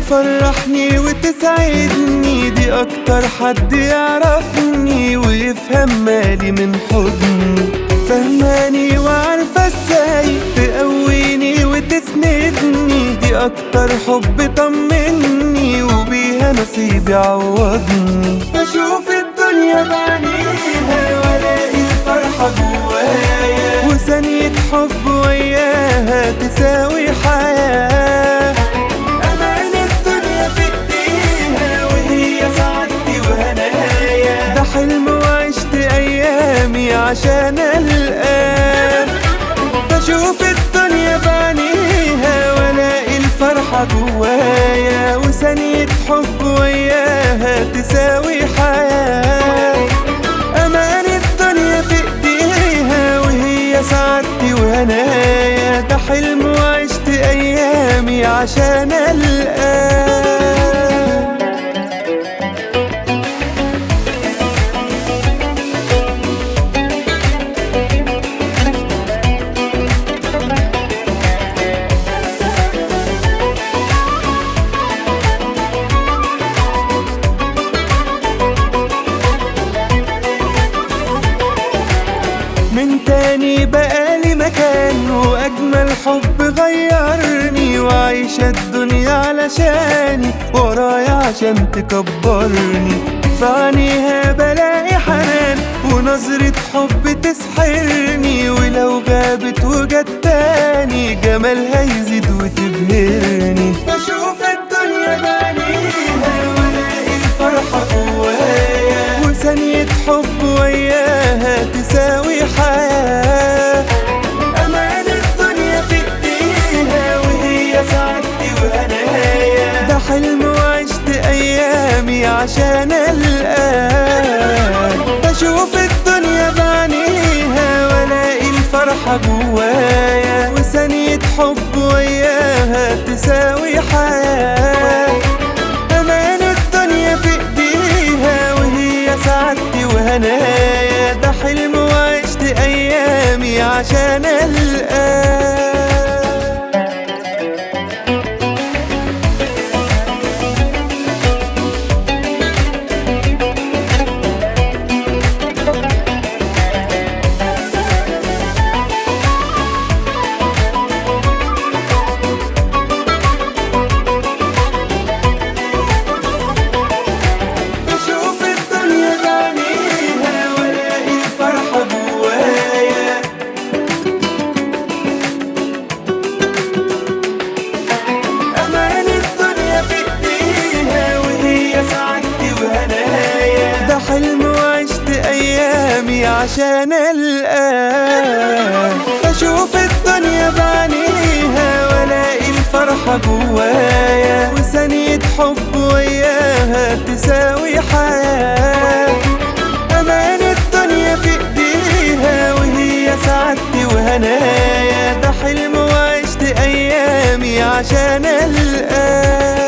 تفرحني وتسعدني دي اكتر حد يعرفني ويفهم مالي من حضني فهماني وعارفة ازاي تقويني وتسندني دي اكتر حب طمني وبيها نصيبي عوضني بشوف الدنيا بعينيها والاقي الفرحة جوايا وثانية حب وياها تساوي حياة أمان الدنيا في ايديها وهي سعادتي وهنايا ده حلم وعشت أيامي عشان ألقاه بشوف الدنيا بعينيها والاقي الفرحة جوايا وثانية حب وياها تساوي حياة أمان الدنيا في ايديها وهي سعادتي وهنايا ده حلم وعشت أيامي عشان ألقاه من تاني بقالي مكان وأجمل حب غيرني وعايشة الدنيا علشاني ورايا عشان تكبرني في عينيها بلاقي حنان ونظرة حب تسحرني ولو غابت وجت تاني جمالها يزيد وتبهرني بشوف الدنيا بعينيها والاقي الفرحة جوايا وثانية حب وياها تساوي حياة أمان الدنيا في ايديها وهي سعادتي وهنايا ده حلم وعشت أيامي عشان ألقاه بشوف الدنيا بعينيها والاقي الفرحة جوايا وثانية حب وياها تساوي حياة أمان الدنيا في ايديها وهي سعادتي وهنايا ده حلم وعشت أيامي عشان ألقاه بشوف الدنيا بعينيها والاقي الفرحة جوايا أمان الدنيا في ايديها وهي سعادتي وهنايا ده حلم وعشت أيامي عشان ألقاه بشوف الدنيا بعينيها والاقي الفرحة جوايا وثانية حب وياها تساوي حياة أمان الدنيا في ايديها وهي سعادتي وهنايا ده حلم وعشت أيامي عشان ألقاه